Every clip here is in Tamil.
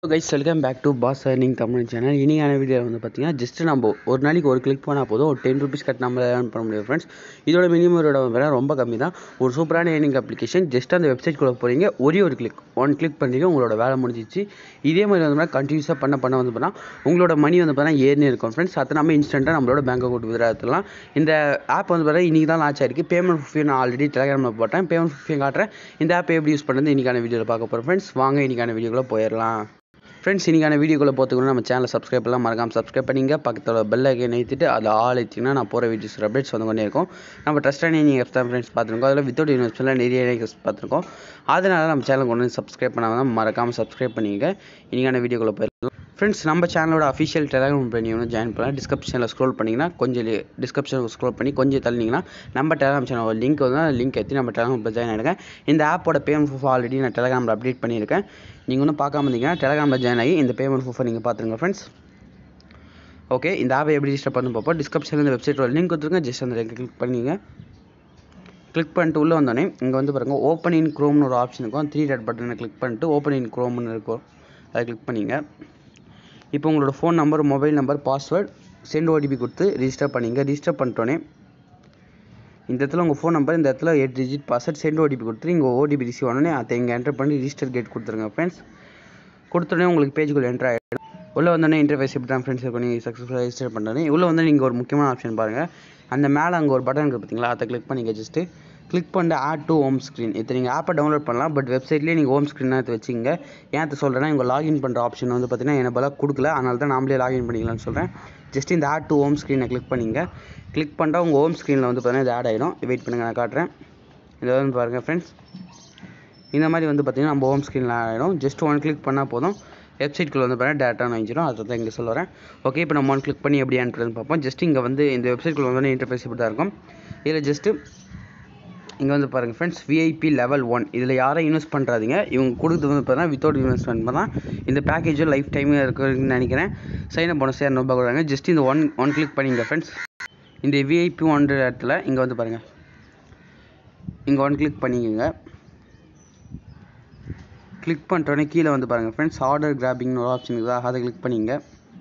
guys welcome back to pass earning Tamil channel இனியான வீடியோ வந்து பார்த்தீங்கன்னா ஜஸ்ட் நம்ம ஒரு நாளைக்கு ஒரு கிளிக் பண்ணால் போதும் ஒரு டென் ருபீஸ் கட் நம்ம ஏர்ன் பண்ண முடியும் ஃப்ரெண்ட்ஸ் இதோட மினிமம் விலை ரொம்ப கம்மி தான் ஒரு சூப்பரான ஏர்னிங் அப்ளிகேஷன் ஜஸ்ட் அந்த வெப்சைட்குள்ளே போகிறீங்க ஒரே ஒரு கிளிக் ஒன் கிளிக் பண்ணுறீங்க உங்களோட வேலை முடிஞ்சிச்சு இதே மாதிரி வந்து கண்டினியூஸாக பண்ண பண்ண வந்து பார்த்தா உங்களோட மணி வந்து பார்த்தீங்கன்னா ஏர்னே இருக்கும் ஃப்ரெண்ட்ஸ் அதை நம்ம இன்ஸ்டண்ட்டாக நம்மளோட பேங்க் அக்கௌண்ட் விதராத்துலாம் இந்த ஆப் வந்து பார்த்தீங்கன்னா இன்றைக்கி தான் லான்ச் ஆயிருக்கு பேமெண்ட் ஃபிஃப்டி நான் ஆல்ரெடி டெலிகிராமில் போட்டேன் பேமெண்ட் ஃபிஃப்டி காட்டுறேன் இந்த ஆப் எப்படி யூஸ் பண்ணுறது இன்றைக்கான வீடியோவில் பார்க்க போகிறோம் ஃப்ரெண்ட்ஸ் வாங்க இன்றைக்கான வீடியோக்குள்ளே போயிடலாம் ஃப்ரெண்ட்ஸ் இன்றைக்கான வீடியோக்குள்ளே போத்துக்கணும் நம்ம சேனலை சப்ஸ்கிரைப் எல்லாம் மறக்காம சப்ஸ்கிரைப் பண்ணிங்க பக்கத்தில் பெல் ஐக்கன் ஏற்றிட்டு அதில் ஆள் ஏற்றிங்கன்னா நான் போகிற வீடியோஸ் அப்டேட்ஸ் வந்து கொண்டே இருக்கும் நம்ம ட்ரஸ்டான நீங்கள் எஃப் தான் ஃப்ரெண்ட்ஸ் பார்த்துருக்கோம் அதில் வித்தவுட் யூனிவர்ஸில் நிறைய எஃப்ஸ் பார்த்துருக்கோம் அதனால நம்ம சேனல் கொண்டு வந்து சப்ஸ்கிரைப் பண்ணாமல் மறக்காமல் சப்ஸ்கிரைப் பண்ணிங்க இன்றைக்கான வீடியோக்குள்ளே போயிடலாம் ஃப்ரெண்ட்ஸ் நம்ம சேனலோட அஃபிஷியல் டெலிகிராம் பண்ணி ஒன்று ஜாயின் பண்ணலாம் டிஸ்கிரிப்ஷனில் ஸ்க்ரோல் பண்ணிங்கன்னா கொஞ்சம் டிஸ்கிரிப்ஷனில் ஸ்க்ரோல் பண்ணி கொஞ்சம் தள்ளினீங்கன்னா நம்ம டெலிகிராம் சேனல் லிங்க் வந்து லிங்க் ஏற்றி நம்ம டெலிகிராமில் ஜாயின் ஆகிடுங்க இந்த ஆப்போட பேமெண்ட் ப்ரூஃப் ஆல்ரெடி நான் டெலிகிராமில் அப்டேட் பண்ணியிருக்கேன் நீங்கள் ஒன்றும் பார்க்காம இருந்தீங்கன்னா டெலிகிராமில் ஜாயின் ஆகி இந்த பேமெண்ட் ப்ரூஃபை நீங்கள் பார்த்துருங்க ஃப்ரெண்ட்ஸ் ஓகே இந்த ஆப்பை எப்படி ரிஜிஸ்டர் பண்ணு பார்ப்போம் டிஸ்கிரிப்ஷனில் இந்த வெப்சைட்டோட லிங்க் கொடுத்துருங்க ஜஸ்ட் அந்த லிங்க் கிளிக் பண்ணிங்க கிளிக் பண்ணிட்டு உள்ளே வந்தோடனே இங்கே வந்து பாருங்கள் ஓப்பன் இன் க்ரோம்னு ஒரு ஆப்ஷன் இருக்கும் த்ரீ டாட் பட்டனை கிளிக் பண்ணிட்டு ஓப்பன் இன் க்ரோம்னு இருக்கும் அதை கிளிக் பண்ணிங்க இப்போ உங்களோட phone number mobile number password send OTP கொடுத்து ரிஜிஸ்டர் பண்ணிங்க ரிஜிஸ்டர் பண்ணிட்டோன்னே இந்த இடத்துல உங்கள் ஃபோன் நம்பர் இந்த இடத்துல eight digit password send OTP கொடுத்துட்டு இங்கே ஓடிபி ரிசீவ் ஆனோடனே அதை இங்கே என்டர் பண்ணி ரிஜிஸ்டர் கேட் கொடுத்துருங்க ஃப்ரெண்ட்ஸ் கொடுத்தோடனே உங்களுக்கு பேஜுக்குள்ளே என்டர் ஆகிடும் உள்ளே வந்தோடனே இன்டர்ஃபேஸ் எப்படி தான் ஃப்ரெண்ட்ஸ் இருக்கும் நீங்கள் சக்ஸஸ்ஃபுல்லாக ரிஜிஸ்டர் பண்ணுறேன் உள்ளே வந்து நீங்கள் ஒரு முக்கியமான ஆப்ஷன் பாருங்கள் அந்த மேலே அங்கே ஒரு பட்டன் இருக்குது பார்த்தீங்களா அதை கிளிக் பண்ணிங்க ஜஸ்ட்டு கிளிக் பண்ணிட்டு ஆட் டு ஹோம் ஸ்க்ரீன் இப்போ நீங்கள் ஆப்பை டவுன்லோட் பண்ணலாம் பட் வெப்சைட்லேயே நீங்கள் ஹோம் ஸ்க்ரீனாக எடுத்து வச்சிங்க ஏன் அதை சொல்கிறேன்னா இங்கே லாகின் பண்ணுற ஆப்ஷன் வந்து பார்த்தீங்கன்னா எனக்கு பல கொடுக்கல அதனால தான் நாமளே லாகின் பண்ணிக்கலாம்னு சொல்கிறேன் ஜஸ்ட் இந்த ஆட் டு ஹோம் ஸ்க்ரீனை கிளிக் பண்ணிங்க கிளிக் பண்ணிட்டா உங்கள் ஹோம் ஸ்க்ரீனில் வந்து பார்த்தீங்கன்னா இது ஆட் ஆகிடும் வெயிட் பண்ணுங்கள் நான் காட்டுறேன் இதை வந்து பாருங்கள் ஃப்ரெண்ட்ஸ் இந்த மாதிரி வந்து பார்த்தீங்கன்னா நம்ம ஹோம் ஸ்க்ரீனில் ஆகிடும் ஜஸ்ட் ஒன் கிளிக் பண்ணால் போதும் வெப்சைட்குள்ளே வந்து பார்த்தீங்கன்னா டேட்டா வாங்கிச்சிடும் அதை தான் இங்கே சொல்லுறேன் ஓகே இப்போ நம்ம ஒன் கிளிக் பண்ணி எப்படி ஆன்ட்ரதுன்னு பார்ப்போம் ஜஸ்ட் இங்கே வந்து இந்த வெப்சைட்குள்ளே வந்து இன்டர்ஃபேஸ் இப்படி தான் இருக்கும் இதில் ஜஸ்ட்டு இங்கே வந்து பாருங்கள் ஃப்ரெண்ட்ஸ் விஐபி லெவல் ஒன் இதில் யாரும் இன்வெஸ்ட் பண்ணுறாதீங்க இவங்க கொடுத்து வந்து பார்த்தீங்கன்னா வித்தவுட் இன்வெஸ்ட்மெண்ட் தான் இந்த பேக்கேஜும் லைஃப் டைம் இருக்குன்னு நினைக்கிறேன் சைன் அப் போனஸ் இரநூறுபா கொடுக்குறாங்க ஜஸ்ட் இந்த ஒன் ஒன் கிளிக் பண்ணிங்க ஃப்ரெண்ட்ஸ் இந்த விஐபி ஒன் இடத்துல இங்கே வந்து பாருங்கள் இங்கே ஒன் கிளிக் பண்ணிக்கோங்க கிளிக் பண்ணிட்டோன்னே கீழே வந்து பாருங்கள் ஃப்ரெண்ட்ஸ் ஆர்டர் கிராபிங்னு ஒரு ஆப்ஷன் இருக்குதா அதை கிளிக் பண்ணிங்க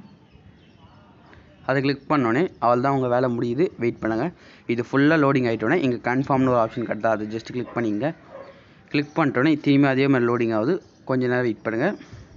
அதை கிளிக் பண்ணோடனே அவள் தான் உங்கள் வேலை முடியுது வெயிட் பண்ணுங்கள் இது ஃபுல்லாக லோடிங் ஆகிட்டோன்னே இங்கே கன்ஃபார்ம்னு ஒரு ஆப்ஷன் கட்டுதா அதை ஜஸ்ட் கிளிக் பண்ணிங்க கிளிக் பண்ணிட்டோன்னே திரும்பி அதே மாதிரி லோடிங் ஆகுது கொஞ்ச நேரம் வெயிட் பண்ணுங்கள்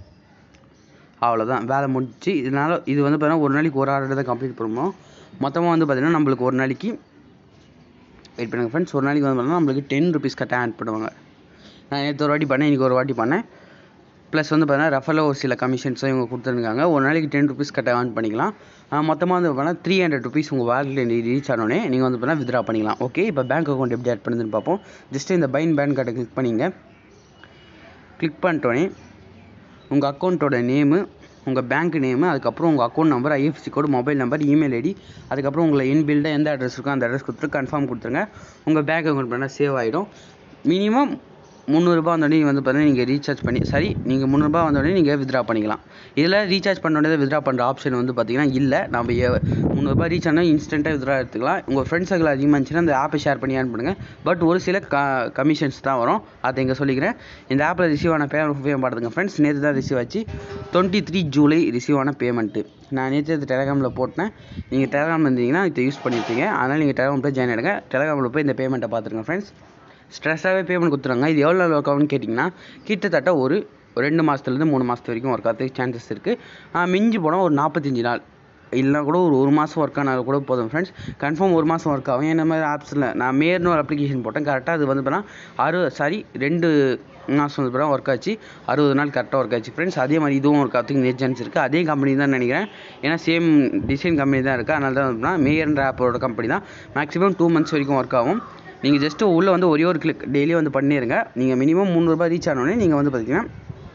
அவ்வளோதான் வேலை முடிச்சு இதனால் இது வந்து பார்த்தீங்கன்னா ஒரு நாளைக்கு ஒரு ஆர்டர் தான் கம்ப்ளீட் பண்ணுவோம் மொத்தமாக வந்து பார்த்திங்கன்னா நம்மளுக்கு ஒரு நாளைக்கு வெயிட் பண்ணுங்கள் ஃப்ரெண்ட்ஸ் ஒரு நாளைக்கு வந்து பார்த்தீங்கன்னா நம்மளுக்கு டென் ருபீஸ் கட்ட ஆட் பண்ணுவாங்க நான் நேற்று ஒரு வாட்டி பண்ணேன் இன்றைக்கி ஒரு வாட்டி பண்ணேன் ப்ளஸ் வந்து பார்த்தீங்கன்னா ரெஃபரில் ஒரு சில கமிஷன்ஸும் இவங்க கொடுத்துருக்காங்க ஒரு நாளைக்கு டென் ருபீஸ் கட்ட ஏர்ன் பண்ணிக்கலாம் மொத்தமாக வந்து பார்த்தீங்கன்னா த்ரீ ஹண்ட்ரட் ருபீஸ் உங்கள் வேலெட்டில் ரீச் ஆனோடனே நீங்கள் வந்து பார்த்தீங்கன்னா வித்ரா பண்ணிக்கலாம் ஓகே இப்போ பேங்க் அக்கௌண்ட் எப்படி ஆட் பண்ணுதுன்னு பார்ப்போம் ஜஸ்ட் இந்த பைன் பேன் கார்டை கிளிக் பண்ணிங்க கிளிக் பண்ணிட்டோன்னே உங்கள் அக்கௌண்ட்டோட நேமு உங்கள் பேங்க் நேமு அதுக்கப்புறம் உங்கள் account number IFSC code mobile number email ID அதுக்கப்புறம் உங்களை இன்பில்டாக எந்த அட்ரஸ் இருக்கோ அந்த அட்ரஸ் கொடுத்துட்டு கன்ஃபார்ம் கொடுத்துருங்க உங்கள் பேங்க் அக்கௌண்ட் பண்ணால் சேவ் ஆகிடும் மினிமம் முந்நூறுரூபா வந்தோடனே வந்து பார்த்தீங்கன்னா நீங்கள் ரீசார்ஜ் பண்ணி சரி நீங்கள் முந்நூறுரூபா வந்தோடனே நீங்கள் வித்ரா பண்ணிக்கலாம் இதில் ரீசார்ஜ் பண்ணோடனே வித்ரா பண்ணுற ஆப்ஷன் வந்து பார்த்தீங்கன்னா இல்லை நம்ம முந்நூறுரூபா ரீச் ஆனால் இன்ஸ்டண்ட்டாக வித்ரா எடுத்துக்கலாம் உங்கள் ஃப்ரெண்ட்ஸ் சர்க்கிள் அதிகமாக இருந்துச்சுன்னா அந்த ஆப்பை ஷேர் பண்ணி ஆன் பண்ணுங்கள் பட் ஒரு சில க கமிஷன்ஸ் தான் வரும் அதை இங்கே சொல்லிக்கிறேன் இந்த ஆப்பில் ரிசீவ் ஆன பேமெண்ட் உபயோகம் பண்ணுறதுங்க ஃப்ரெண்ட்ஸ் நேற்று தான் ரிசீவ் ஆச்சு டுவெண்ட்டி த்ரீ ஜூலை ரிசீவ் ஆன பேமெண்ட்டு நான் நேற்று இது டெலகிராமில் போட்டேன் நீங்கள் டெலகிராம் இருந்தீங்கன்னா இதை யூஸ் பண்ணியிருப்பீங்க அதனால் நீங்கள் டெலகிராம் போய் ஜாயின் ஆகிடுங்க டெலகிராமில் போய் இந்த பேமெண்ட்டை பார்த்துருங்க ஃப்ரெண்ட்ஸ் ஸ்ட்ரெஸ்ஸாகவே பேமெண்ட் கொடுத்துருவாங்க இது எவ்வளோ நாள் ஒர்க் ஆகும்னு கேட்டிங்கன்னா கிட்டத்தட்ட ஒரு ரெண்டு மாதத்துலேருந்து மூணு மாதத்து வரைக்கும் ஒர்க் ஆகிறதுக்கு சான்சஸ் இருக்குது மிஞ்சி போனால் ஒரு நாற்பத்தஞ்சு நாள் இல்லைனா கூட ஒரு ஒரு மாதம் ஒர்க் ஆனால் கூட போதும் ஃப்ரெண்ட்ஸ் கன்ஃபார்ம் ஒரு மாதம் ஒர்க் ஆகும் என்ன மாதிரி ஆப்ஸில் நான் மேர்னு ஒரு அப்ளிகேஷன் போட்டேன் கரெக்டாக அது வந்து பார்த்தா அறு சாரி ரெண்டு மாதம் வந்து பார்த்தா ஒர்க் ஆச்சு அறுபது நாள் கரெக்டாக ஒர்க் ஆச்சு ஃப்ரெண்ட்ஸ் அதே மாதிரி இதுவும் ஒர்க் ஆகிறதுக்கு நெட் சான்ஸ் இருக்குது அதே கம்பெனி தான் நினைக்கிறேன் ஏன்னா சேம் டிசைன் கம்பெனி தான் இருக்குது அதனால தான் வந்து மேயர்ன்ற ஆப்போட கம்பெனி தான் மேக்ஸிமம் டூ மந்த்ஸ் வரைக்கும் ஒர்க் ஆகும் நீங்கள் ஜஸ்ட்டு உள்ளே வந்து ஒரே ஒரு கிளிக் டெய்லியும் வந்து பண்ணிடுங்க நீங்கள் மினிமம் முந்நூறுபா ரீச் ஆனோடனே நீங்கள் வந்து பார்த்தீங்கன்னா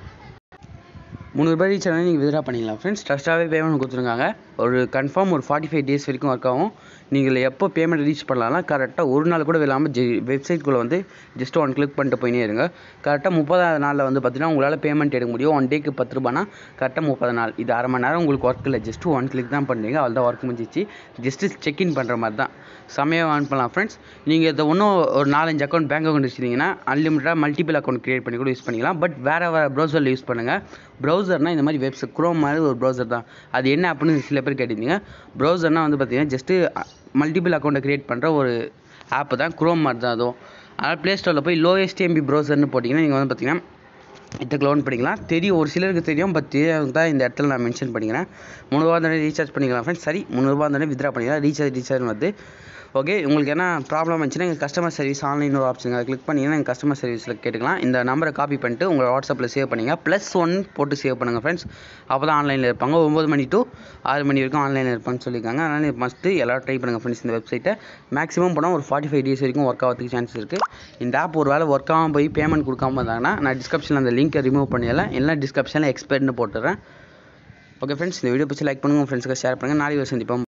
முந்நூறுபா ரீச் ஆனால் நீங்கள் வித்ரா பண்ணிக்கலாம் ஃப்ரெண்ட்ஸ் ட்ரஸ்ட்டாகவே பேமெண்ட் கொடுத்துருக்காங்க ஒரு கன்ஃபார்ம் ஒரு ஃபார்ட்டி ஃபைவ் டேஸ் வரைக்கும் ஒர்க் ஆகும் நீங்கள் எப்போ பேமெண்ட் ரீச் பண்ணலாம் கரெக்டாக ஒரு நாள் கூட இல்லாமல் ஜெ வெப்சைட்குள்ளே வந்து ஜஸ்ட் ஒன் கிளிக் பண்ணிட்டு போயினே இருங்க கரெக்டாக முப்பதாவது நாளில் வந்து பார்த்தீங்கன்னா உங்களால் பேமெண்ட் எடுக்க முடியும் ஒன் டேக்கு பத்து ரூபானா கரெக்டாக முப்பது நாள் இது அரை மணி நேரம் உங்களுக்கு ஒர்க் இல்லை ஜஸ்ட் ஒன் கிளிக் தான் பண்ணுறீங்க அவள் தான் ஒர்க் முடிஞ்சிச்சு ஜஸ்ட்டு செக்இன் பண்ணுற மாதிரி தான் செமையாக ஆன் பண்ணலாம் ஃப்ரெண்ட்ஸ் நீங்கள் இதை இன்னும் ஒரு நாலஞ்சு அக்கௌண்ட் பேங்க் அக்கௌண்ட் வச்சிருந்தீங்கன்னா அன்லிமிட்டடாக மல்டிபிள் அக்கௌண்ட் க்ரியேட் பண்ணி கூட யூஸ் பண்ணிக்கலாம் பட் வேறு வேறு ப்ரௌசரில் யூஸ் பண்ணுங்கள் ப்ரௌசர்னால் இந்த மாதிரி வெப்ஸ் குரோம் மாதிரி ஒரு ப்ரௌசர் தான் அது என்ன அப்படின்னு சில பேர் கேட்டிருந்தீங்க ப்ரௌசர்னால் வந்து பார்த்தீங்கன்னா ஜஸ்ட்டு மல்டிபிள் அக்கௌண்ட்டை க்ரியேட் பண்ணுற ஒரு ஆப்பு தான் குரோம் மாதிரி தான் அதுவும் அதனால் ப்ளே ஸ்டோரில் போய் லோயஸ்ட் எம்பி ப்ரௌசர்னு போட்டிங்கன்னா நீங்கள் வந்து பார்த்தீங்கன்னா இதுக்கு லோன் பண்ணிக்கலாம் தெரியும் ஒரு சிலருக்கு தெரியும் பட் தெரியாதவங்க தான் இந்த இடத்துல நான் மென்ஷன் பண்ணிக்கிறேன் முந்நூறுபா தானே ரீசார்ஜ் பண்ணிக்கலாம் ஃப்ரெண்ட்ஸ் சரி முந்நூறுபா தானே வித்ரா பண்ணிக்கலாம் ரீசார்ஜ் ரீசார்ஜ் வந்து ஓகே உங்களுக்கு என்ன ப்ராப்ளம் வந்துச்சுன்னா எங்கள் கஸ்டமர் சர்வீஸ் ஆன்லைன் ஒரு ஆப்ஷன் அதை கிளிக் பண்ணிங்கன்னா எங்கள் கஸ்டமர் சர்வீஸில் கேட்டுக்கலாம் இந்த நம்பரை காப்பி பண்ணிட்டு உங்கள் வாட்ஸ்அப்பில் சேவ் பண்ணிங்க ப்ளஸ் ஒன் போட்டு சேவ் பண்ணுங்கள் ஃப்ரெண்ட்ஸ் அப்போ தான் ஆன்லைனில் இருப்பாங்க ஒம்பது மணி டு ஆறு மணி வரைக்கும் ஆன்லைனில் இருப்பாங்கன்னு சொல்லியிருக்காங்க அதனால் மஸ்ட்டு எல்லோரும் ட்ரை பண்ணுங்கள் ஃப்ரெண்ட்ஸ் இந்த வெப்சைட்டை மேக்ஸிமம் போனால் ஒரு ஃபார்ட்டி ஃபைவ் டேஸ் வரைக்கும் ஒர்க் ஆகிறதுக்கு சான்ஸ் இருக்குது இந்த ஆப் ஒரு வேளை ஒர்க் ஆகாமல் போய் பேமெண்ட் கொடுக்காம இருந்தாங்கன்னா நான் டிஸ்கிரிப்ஷனில் அந்த லிங்க்கை ரிமூவ் பண்ணிடலாம் இல்லை டிஸ்கிரிப்ஷனில் எக்ஸ்பெர்ட்னு போட்டுறேன் ஓகே ஃப்ரெண்ட்ஸ் இந்த வீடியோ பிடிச்சி லைக் பண்ணுங்கள் உங்கள் ஃப்ரெண்ட்ஸுக்கு ஷேர் பண்ணுங்கள் நாளைக்கு சந்திப்போம்